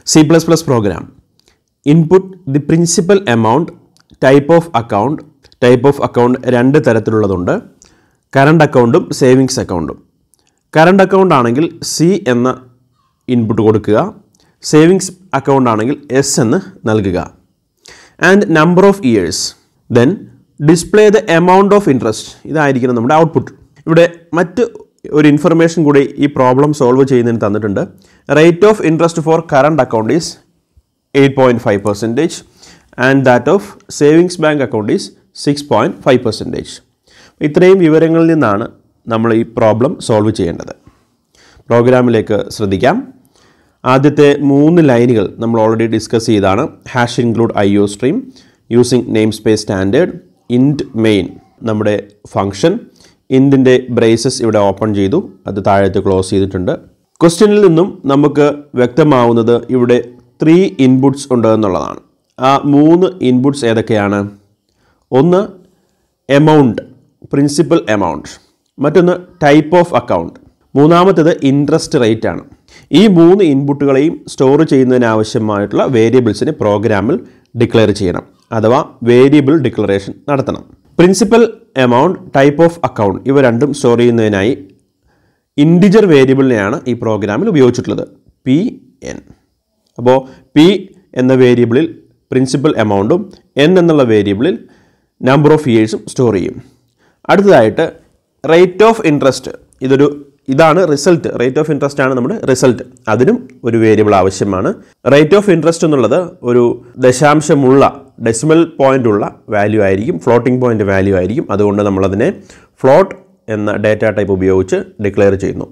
C plus plus program input the principal amount type of account type of account രണ്ട് തരത്തിലുള്ളതുണ്ട് current അക്കൗണ്ടും savings അക്കൗണ്ടും current account ആണെങ്കിൽ C എന്ന input കൊടുക്കുക സേവിങ്സ് അക്കൗണ്ട് ആണെങ്കിൽ എസ് എന്ന് നൽകുക and number of years then display the amount of interest ഇതായിരിക്കണം നമ്മുടെ ഔട്ട്പുട്ട് ഇവിടെ മറ്റ് ഒരു ഇൻഫർമേഷൻ കൂടി ഈ പ്രോബ്ലം സോൾവ് ചെയ്യുന്നതിന് തന്നിട്ടുണ്ട് rate of interest for current account is eight point five percentage and that of savings bank account is six point five percentage ഇത്രയും വിവരങ്ങളിൽ നിന്നാണ് നമ്മൾ ഈ പ്രോബ്ലം സോൾവ് ചെയ്യേണ്ടത് പ്രോഗ്രാമിലേക്ക് ശ്രദ്ധിക്കാം ആദ്യത്തെ മൂന്ന് ലൈനുകൾ നമ്മൾ ഓൾറെഡി ഡിസ്കസ് ചെയ്താണ് hash include I O stream using namespace standard int main നമ്മുടെ ഫംഗ്ഷൻ ഇൻറ്റിൻ്റെ ബ്രേസസ് ഇവിടെ ഓപ്പൺ ചെയ്തു അത് താഴത്ത് ക്ലോസ് ചെയ്തിട്ടുണ്ട് ക്വസ്റ്റ്യനിൽ നിന്നും നമുക്ക് വ്യക്തമാവുന്നത് ഇവിടെ ത്രീ ഇൻപുട്സ് ഉണ്ട് എന്നുള്ളതാണ് ആ മൂന്ന് ഇൻപുട്സ് ഏതൊക്കെയാണ് ഒന്ന് എമൗണ്ട് പ്രിൻസിപ്പൽ എമൗണ്ട് മറ്റൊന്ന് ടൈപ്പ് ഓഫ് അക്കൗണ്ട് മൂന്നാമത്തേത് ഇൻട്രസ്റ്റ് റേറ്റ് ആണ് ഈ മൂന്ന് ഇൻപുട്ടുകളെയും സ്റ്റോർ ചെയ്യുന്നതിന് ആവശ്യമായിട്ടുള്ള വേരിയബിൾസിനെ പ്രോഗ്രാമിൽ ഡിക്ലെയർ ചെയ്യണം അഥവാ വേരിയബിൾ ഡിക്ലറേഷൻ നടത്തണം principal amount type of account ഇവ രണ്ടും സ്റ്റോർ ചെയ്യുന്നതിനായി ഇൻഡിജർ വേരിയബിളിനെയാണ് ഈ പ്രോഗ്രാമിൽ ഉപയോഗിച്ചിട്ടുള്ളത് പി എൻ അപ്പോൾ പി എന്ന വേരിയബിളിൽ പ്രിൻസിപ്പൽ എമൗണ്ടും എൻ എന്നുള്ള വേരിയബിളിൽ നമ്പർ ഓഫ് ഇയേഴ്സും സ്റ്റോർ ചെയ്യും അടുത്തതായിട്ട് റേറ്റ് ഓഫ് ഇൻട്രസ്റ്റ് ഇതൊരു ഇതാണ് റിസൾട്ട് റേറ്റ് ഓഫ് ഇൻട്രസ്റ്റ് ആണ് നമ്മുടെ റിസൾട്ട് അതിനും ഒരു വേരിയബിൾ ആവശ്യമാണ് റേറ്റ് ഓഫ് ഇൻട്രസ്റ്റ് എന്നുള്ളത് ഒരു ദശാംശമുള്ള ഡെസിമൽ പോയിൻ്റ് ഉള്ള വാല്യൂ ആയിരിക്കും ഫ്ലോട്ടിംഗ് പോയിൻ്റ് വാല്യൂ ആയിരിക്കും അതുകൊണ്ട് നമ്മളതിനെ ഫ്ലോട്ട് എന്ന ഡേറ്റ ടൈപ്പ് ഉപയോഗിച്ച് ഡിക്ലെയർ ചെയ്യുന്നു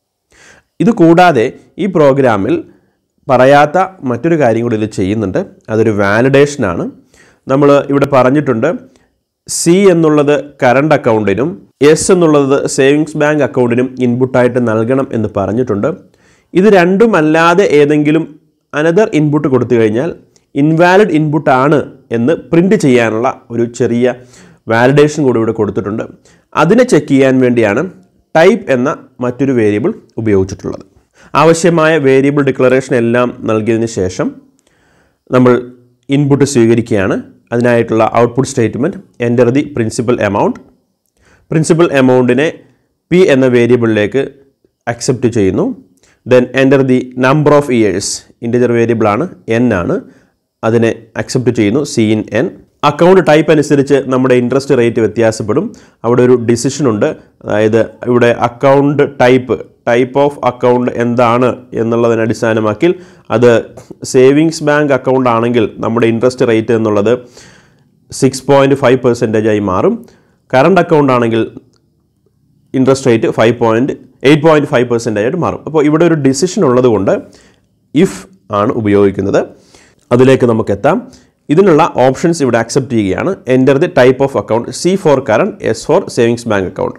ഇത് കൂടാതെ ഈ പ്രോഗ്രാമിൽ പറയാത്ത മറ്റൊരു കാര്യം കൂടി ഇത് ചെയ്യുന്നുണ്ട് അതൊരു വാലിഡേഷനാണ് നമ്മൾ ഇവിടെ പറഞ്ഞിട്ടുണ്ട് സി എന്നുള്ളത് കറണ്ട് അക്കൗണ്ടിനും എസ് എന്നുള്ളത് സേവിങ്സ് ബാങ്ക് അക്കൗണ്ടിനും ഇൻപുട്ടായിട്ട് നൽകണം എന്ന് പറഞ്ഞിട്ടുണ്ട് ഇത് രണ്ടും അല്ലാതെ ഏതെങ്കിലും അനദർ ഇൻപുട്ട് കൊടുത്തു കഴിഞ്ഞാൽ ഇൻവാലിഡ് ഇൻപുട്ട് ആണ് എന്ന് പ്രിൻ്റ് ചെയ്യാനുള്ള ഒരു ചെറിയ വാലിഡേഷൻ കൂടി ഇവിടെ കൊടുത്തിട്ടുണ്ട് അതിനെ ചെക്ക് ചെയ്യാൻ വേണ്ടിയാണ് ടൈപ്പ് എന്ന മറ്റൊരു വേരിയബിൾ ഉപയോഗിച്ചിട്ടുള്ളത് ആവശ്യമായ വേരിയബിൾ ഡിക്ലറേഷൻ എല്ലാം നൽകിയതിന് ശേഷം നമ്മൾ ഇൻപുട്ട് സ്വീകരിക്കുകയാണ് അതിനായിട്ടുള്ള output statement enter the principal amount principal എമൗണ്ടിനെ പി എന്ന വേരിയബിളിലേക്ക് അക്സെപ്റ്റ് ചെയ്യുന്നു then enter the number of years integer വേരിയബിളാണ് എൻ ആണ് അതിനെ അക്സെപ്റ്റ് ചെയ്യുന്നു cin N account type അനുസരിച്ച് നമ്മുടെ ഇൻട്രസ്റ്റ് റേറ്റ് വ്യത്യാസപ്പെടും അവിടെ ഒരു ഡിസിഷൻ ഉണ്ട് അതായത് ഇവിടെ account type type of account എന്താണ് എന്നുള്ളതിനെ അടിസ്ഥാനമാക്കി അത് സേവിങ്സ് ബാങ്ക് അക്കൗണ്ട് ആണെങ്കിൽ നമ്മുടെ ഇൻട്രസ്റ്റ് റേറ്റ് എന്നുള്ളത് സിക്സ് പോയിൻറ്റ് ഫൈവ് പെർസെൻറ്റേജ് ആയി മാറും കറണ്ട് അക്കൗണ്ട് ആണെങ്കിൽ interest rate five point eight point five percentage ആയിട്ട് മാറും അപ്പോൾ ഇവിടെ ഒരു ഡിസിഷൻ ഉള്ളതുകൊണ്ട് ഇഫ് ആണ് ഉപയോഗിക്കുന്നത് അതിലേക്ക് നമുക്ക് എത്താം ഇതിനുള്ള ഓപ്ഷൻസ് ഇവിടെ അക്സെപ്റ്റ് ചെയ്യുകയാണ് enter the type of account C for current S for savings bank account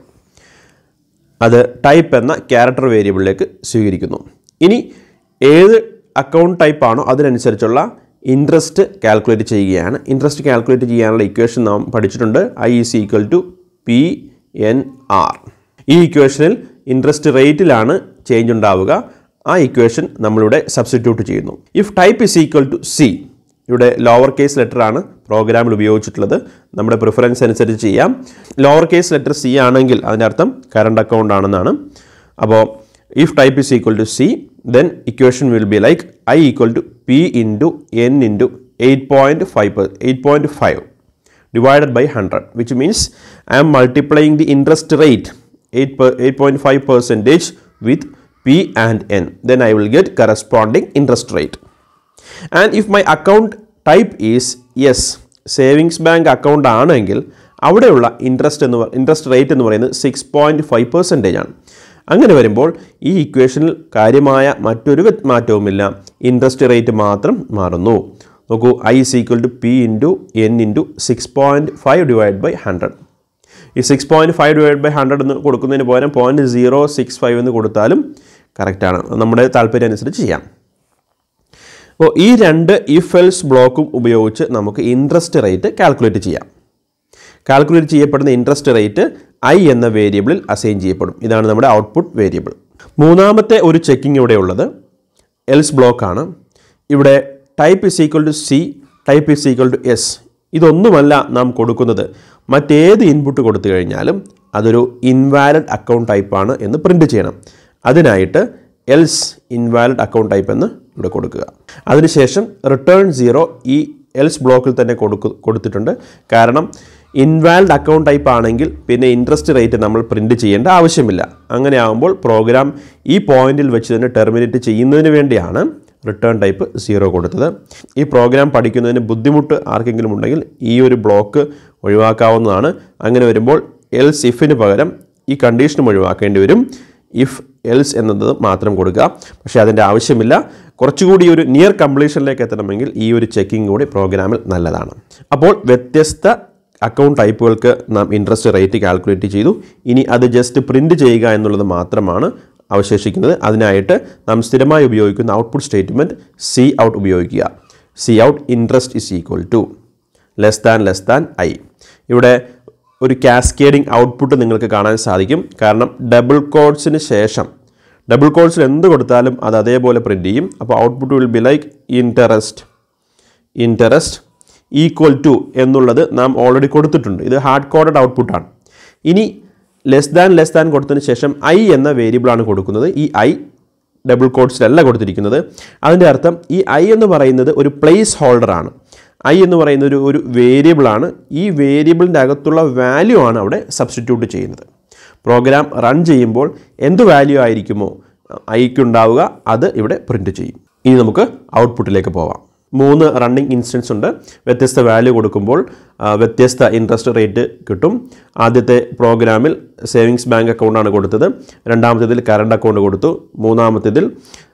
അത് ടൈപ്പ് എന്ന ക്യാരക്ടർ വേരിയബിളിലേക്ക് സ്വീകരിക്കുന്നു ഇനി ഏത് അക്കൗണ്ട് ടൈപ്പ് ആണോ അതിനനുസരിച്ചുള്ള ഇൻട്രസ്റ്റ് കാൽക്കുലേറ്റ് ചെയ്യുകയാണ് ഇൻട്രസ്റ്റ് കാൽക്കുലേറ്റ് ചെയ്യാനുള്ള ഇക്വേഷൻ നാം പഠിച്ചിട്ടുണ്ട് I is equal to P N R ഈ ഇക്വേഷനിൽ ഇൻട്രസ്റ്റ് റേറ്റിലാണ് ചേഞ്ച് ഉണ്ടാവുക ആ ഇക്വേഷൻ നമ്മളിവിടെ സബ്സ്റ്റിറ്റ്യൂട്ട് ചെയ്യുന്നു if type is equal to C ഇവിടെ ലോവർ കേസ് ലെറ്റർ ആണ് പ്രോഗ്രാമിൽ ഉപയോഗിച്ചിട്ടുള്ളത് നമ്മുടെ പ്രിഫറൻസ് അനുസരിച്ച് ചെയ്യാം ലോവർ കേസ് ലെറ്റർ സി ആണെങ്കിൽ അതിൻ്റെ അർത്ഥം കറണ്ട് അക്കൗണ്ട് ആണെന്നാണ് അപ്പോൾ if type is equal to C then equation will be like I equal to P into N into eight point five eight point five divided by 100 which means I am multiplying the interest rate 8 per 8.5 percentage with P and N then I will get corresponding interest rate and if my account type is yes savings bank account ആണെങ്കിൽ അവിടെയുള്ള interest എന്ന് interest rate എന്ന് പറയുന്നത് six point five percentage ആണ് അങ്ങനെ വരുമ്പോൾ ഈ ഇക്വേഷനിൽ കാര്യമായ മറ്റൊരു വ്യത്- മാറ്റവുമില്ല ഇൻട്രസ്റ്റ് റേറ്റ് മാത്രം മാറുന്നു നോക്കൂ I is equal to P into N into six point five divide by hundred ഈ six point five divide by hundred എന്ന് കൊടുക്കുന്നതിന് പകരം പോയിൻറ്റ് സീറോ സിക്സ് ഫൈവ് എന്ന് കൊടുത്താലും കറക്റ്റാണ് നമ്മുടെ താല്പര്യം അനുസരിച്ച് ചെയ്യാം അപ്പോൾ ഈ രണ്ട് ഇഫ് എൽസ് ബ്ലോക്കും ഉപയോഗിച്ച് നമുക്ക് ഇൻട്രസ്റ്റ് റേറ്റ് കാൽക്കുലേറ്റ് ചെയ്യാം കാൽക്കുലേറ്റ് ചെയ്യപ്പെടുന്ന ഇൻട്രസ്റ്റ് റേറ്റ് ഐ എന്ന വേരിയബിളിൽ അസൈൻ ചെയ്യപ്പെടും ഇതാണ് നമ്മുടെ ഔട്ട്പുട്ട് വേരിയബിൾ മൂന്നാമത്തെ ഒരു ചെക്കിംഗ് ഇവിടെ ഉള്ളത് എൽസ് ബ്ലോക്കാണ് ഇവിടെ type is equal to C type is equal to S ഇതൊന്നുമല്ല നാം കൊടുക്കുന്നത് മറ്റേത് ഇൻപുട്ട് കൊടുത്തു കഴിഞ്ഞാലും അതൊരു ഇൻവാലിഡ് അക്കൗണ്ട് ടൈപ്പാണ് എന്ന് പ്രിൻറ്റ് ചെയ്യണം അതിനായിട്ട് എൽസ് ഇൻവാലിഡ് അക്കൗണ്ട് ടൈപ്പ് എന്ന് ഇവിടെ കൊടുക്കുക അതിനുശേഷം റിട്ടേൺ സീറോ ഈ എൽസ് ബ്ലോക്കിൽ തന്നെ കൊടുക്കു കൊടുത്തിട്ടുണ്ട് കാരണം ഇൻവാലിഡ് അക്കൗണ്ട് ടൈപ്പ് ആണെങ്കിൽ പിന്നെ ഇൻട്രസ്റ്റ് റേറ്റ് നമ്മൾ പ്രിൻറ്റ് ചെയ്യേണ്ട ആവശ്യമില്ല അങ്ങനെ ആകുമ്പോൾ പ്രോഗ്രാം ഈ പോയിന്റിൽ വെച്ച് തന്നെ ടെർമിനേറ്റ് ചെയ്യുന്നതിന് വേണ്ടിയാണ് റിട്ടേൺ ടൈപ്പ് സീറോ കൊടുത്തത് ഈ പ്രോഗ്രാം പഠിക്കുന്നതിന് ബുദ്ധിമുട്ട് ആർക്കെങ്കിലും ഉണ്ടെങ്കിൽ ഈ ഒരു ബ്ലോക്ക് ഒഴിവാക്കാവുന്നതാണ് അങ്ങനെ വരുമ്പോൾ എൽസ് ഇഫിന് പകരം ഈ കണ്ടീഷനും ഒഴിവാക്കേണ്ടി വരും ഇഫ് എൽസ് എന്നത് മാത്രം കൊടുക്കുക പക്ഷേ അതിൻ്റെ ആവശ്യമില്ല കുറച്ചുകൂടി ഒരു നിയർ കംപ്ലീഷനിലേക്ക് എത്തണമെങ്കിൽ ഈ ഒരു ചെക്കിംഗ് കൂടി പ്രോഗ്രാമിൽ നല്ലതാണ് അപ്പോൾ വ്യത്യസ്ത അക്കൗണ്ട് ടൈപ്പുകൾക്ക് നാം ഇൻട്രസ്റ്റ് റേറ്റ് കാൽക്കുലേറ്റ് ചെയ്തു ഇനി അത് ജസ്റ്റ് പ്രിൻറ്റ് ചെയ്യുക എന്നുള്ളത് മാത്രമാണ് അവശേഷിക്കുന്നത് അതിനായിട്ട് നാം സ്ഥിരമായി ഉപയോഗിക്കുന്ന ഔട്ട്പുട്ട് സ്റ്റേറ്റ്മെൻറ്റ് സി ഔട്ട് ഉപയോഗിക്കുക cout interest is equal to less than less than I ഇവിടെ ഒരു കാസ്കേഡിംഗ് ഔട്ട്പുട്ട് നിങ്ങൾക്ക് കാണാൻ സാധിക്കും കാരണം ഡബിൾ കോഡ്സിന് ശേഷം ഡബിൾ കോഡ്സിൽ എന്ത് കൊടുത്താലും അത് അതേപോലെ പ്രിൻറ്റ് ചെയ്യും അപ്പോൾ output will be like interest interest equal to എന്നുള്ളത് നാം ഓൾറെഡി കൊടുത്തിട്ടുണ്ട് ഇത് ഹാർഡ് കോഡഡ് ഔട്ട്പുട്ടാണ് ഇനി ലെസ് ദാൻ ലെസ് ദാൻ കൊടുത്തതിന് ശേഷം ഐ എന്ന വേരിയബിളാണ് കൊടുക്കുന്നത് ഈ ഐ ഡബിൾ കോഡ്സിലല്ല കൊടുത്തിരിക്കുന്നത് അതിൻ്റെ അർത്ഥം ഈ ഐ എന്ന് പറയുന്നത് ഒരു പ്ലേസ് ഹോൾഡറാണ് ഐ എന്ന് പറയുന്ന ഒരു ഒരു വേരിയബിളാണ് ഈ വേരിയബിളിൻ്റെ അകത്തുള്ള വാല്യൂ ആണ് അവിടെ സബ്സ്റ്റിറ്റ്യൂട്ട് ചെയ്യുന്നത് പ്രോഗ്രാം റൺ ചെയ്യുമ്പോൾ എന്ത് വാല്യൂ ആയിരിക്കുമോ ഐക്ക് ഉണ്ടാവുക അത് ഇവിടെ പ്രിൻറ്റ് ചെയ്യും ഇനി നമുക്ക് ഔട്ട്പുട്ടിലേക്ക് പോവാം മൂന്ന് റണ്ണിങ് ഇൻസ്റ്റൻസ് ഉണ്ട് വ്യത്യസ്ത വാല്യൂ കൊടുക്കുമ്പോൾ ആ, വ്യത്യസ്ത ഇൻട്രസ്റ്റ് റേറ്റ് കിട്ടും ആദ്യത്തെ പ്രോഗ്രാമിൽ സേവിങ്സ് ബാങ്ക് അക്കൗണ്ടാണ് കൊടുത്തത് രണ്ടാമത്തേതിൽ കറണ്ട് അക്കൗണ്ട് കൊടുത്തു മൂന്നാമത്തേതിൽ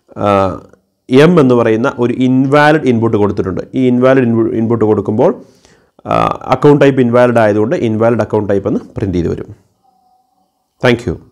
എം എന്ന് പറയുന്ന ഒരു ഇൻവാലിഡ് ഇൻപുട്ട് കൊടുത്തിട്ടുണ്ട് ഈ ഇൻവാലിഡ് ഇൻപുട്ട് കൊടുക്കുമ്പോൾ അക്കൗണ്ട് ടൈപ്പ് ഇൻവാലിഡ് ആയതുകൊണ്ട് ഇൻവാലിഡ് അക്കൗണ്ട് ടൈപ്പ് എന്ന് പ്രിൻറ്റ് ചെയ്ത് വരും താങ്ക് യു